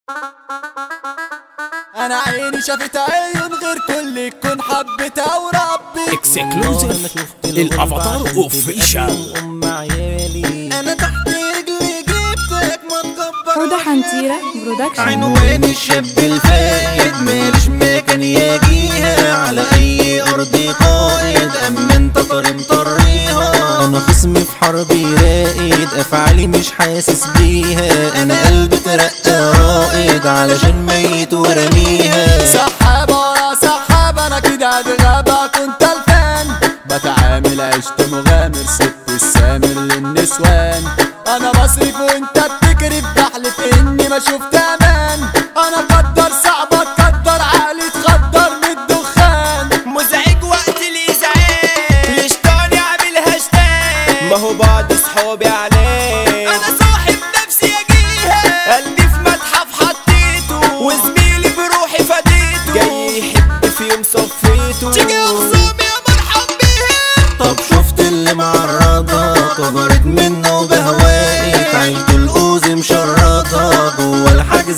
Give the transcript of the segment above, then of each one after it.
انا عيني شافت عيون غير كل كون حبتها وربي اكسكلوزيف الافاتار اوفيشال ام عيالي انا تحت رجلي جبتك ما تكبر حودة حنتيرة برودكشن عنوان الشاب الفايد مالش مكان يجيها على اي ارض قائد اما انت طري مطريها انا خصمي في حربي راقد افعالي مش حاسس بيها انا قلبي ترقى رائد علشان ميت ورميها سحابة ورا سحابة انا كده غابة كنت الفان بتعامل عشت مغامر ست السامر للنسوان انا بصرف وانت بتكرف بحلف اني ما شفت امان انا قدر صعبة تقدر عقلي تخدر من الدخان مزعج وقت الازعاج يشطاني عامل هاشتاج ما هو بعض صحابي عليه انا صاحب نفسي اجيها قلبي في متحف حطيته وزميلي بروحي فديته جاي يحب في يوم صفيته تيجي اخصامي يا مرحب بيها طب شفت اللي معرضة كبرت منه بهوائي عيلة القوز مشردة جوه الحجز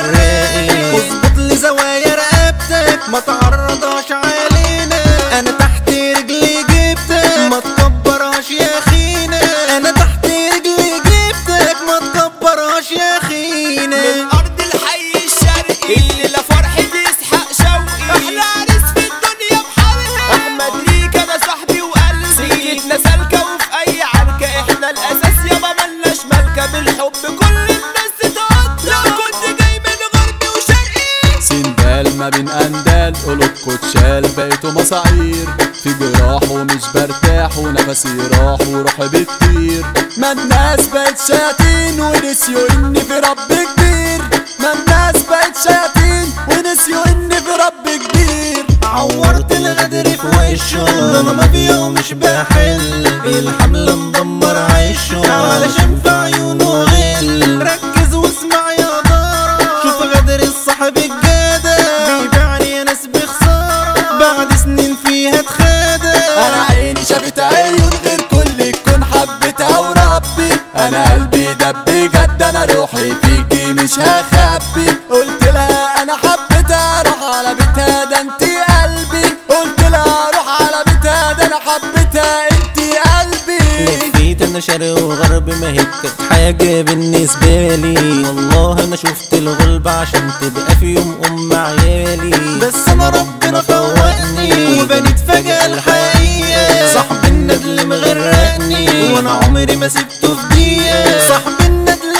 تفرقي اظبط لي زوايا رقبتك ما تعرضهاش علينا انا تحت رجلي جبتك ما تكبرهاش يا خينا انا تحت رجلي جبتك ما تكبرهاش يا خينا من ارض الحي الشرقي اللي لا فرحة يسحق شوقي احلى عريس في الدنيا بحالها احمد ليك انا صاحبي وقلبي سكتنا سالكة وفي اي عركة احنا الاساس يابا ملناش مالكة بالحب كل الناس تتقطع لو كنت جاي من غربي وشرقي سندال ما بين اندال قلوبكوا اتشال بقيتوا مصاعير في جراح ومش برتاح ونفسي راح وروحي بتطير ما الناس بقت شياطين ونسيوا اني في رب كبير ما الناس بقت شياطين ونسيوا اني في رب كبير عورت الغدر في وشه ده انا مافيا ومش بحل الحملة مدمر عيشه علشان في عيونه غل ركز واسمع يا دارة شوف غدر الصاحب الجدع بيبيعني يا ناس بخسارة بعد سنين فيها اتخدع انا عيني شافت عيون غير كل كون حبتها وربي انا قلبي دب جد انا روحي فيكي مش هخبي قلت لها انا حبيتها روح على بيتها ده انتي قلبي قلت لها روح على بيتها ده انا حبيتها انتي قلبي لفيت انا شرق وغرب ما هي كانت حاجة بالنسبة لي والله انا شفت الغلب عشان تبقى في يوم ام عيالي بس انا ربنا فوقني وبنيت فجأة الحقيقة صاحب الندل مغرقني وانا عمري ما سبته في دقيقة صاحب الندل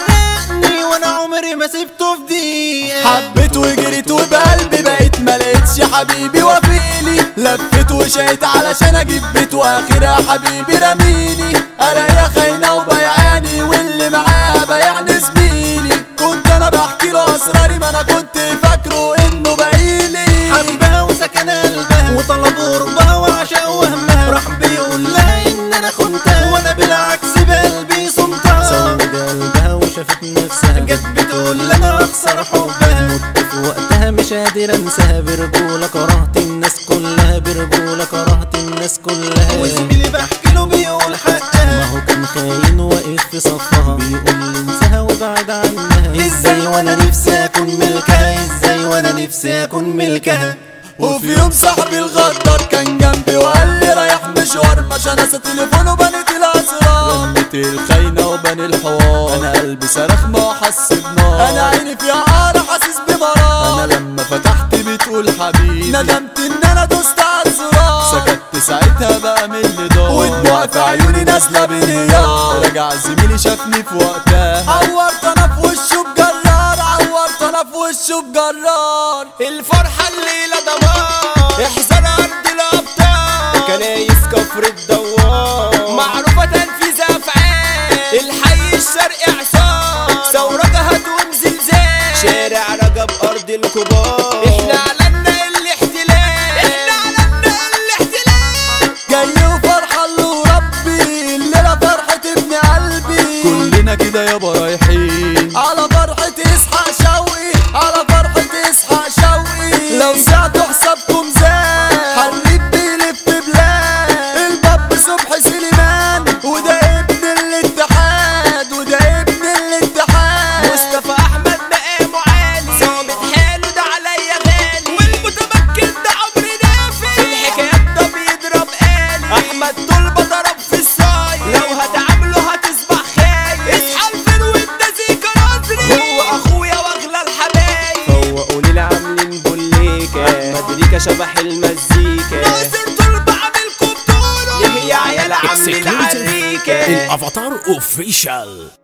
مغرقني وانا عمري ما سبته في دقيقة حبيت وجريت وبقلبي بقيت ملقتش حبيبي وفيلي لفيت وشيت علشان اجيب بيت واخرها حبيبي رميني الاقيها خاينه وبيعاني واللي معاها بيعني زميلي كنت انا بحكي له اسراري ما انا كنت فاكره انه باقيلي حبها وسكن قلبها وطلب قربها وعشق وهمها راح بيقول لها ان انا خنتها وانا بالعكس بقلبي صمتها سود قلبها وشافت نفسها جت بتقول لي انا اخسر حبها مت في وقتها مش قادر انساها برجولة كرهت الناس كلها برجولة كرهت الناس كلها وزميلي بحكي له بيقول حقها ما هو كان خاين واقف في صفها بيقول لي انساها وابعد عنها ازاي وانا نفسي اكون ملكها ازاي وانا نفسي اكون ملكها وفي يوم صاحبي الغدار كان جنبي وقال لي رايح مشوار مش ناسي تليفونه بنت الاسرار رنت الخاينه وبني الحوار انا قلبي صرخ ما حس بنار انا عيني في عار حاسس بمرار انا لما فتحت بتقول حبيبي ندمت ان انا دوست على الزرار سكت ساعتها بقى من اللي دار ودموع في عيوني نازله بنيار رجع زميلي شافني في وقتها عورت انا في وشه بجرار عورت انا في وشه بجرار الفرحة الليلة دمار احزان عند الابطال كنايس كفر الدوار معروفة تنفيذ افعال الحي الشرقي عصام ثورة هتقوم زلزال شارع رجب ارض الكبار احنا اعلنا الاحتلال احنا اعلنا الاحتلال جاي وفرحة له ربي الليلة فرحة ابن قلبي كلنا كده يابا رايحين على فرحة اسحاق شوقي على فرحة اسحاق شوقي لو ساعتوا حسابكم زاد حريت بيلف بلاد الباب صبحي سليمان وده ابن الاتحاد وده ابن الاتحاد مصطفى احمد مقامه شبح المزيكا ناصر طول بعملكم بطولة ليه يا عيال عاملين Exclusive. عليكا الافاتار اوفيشال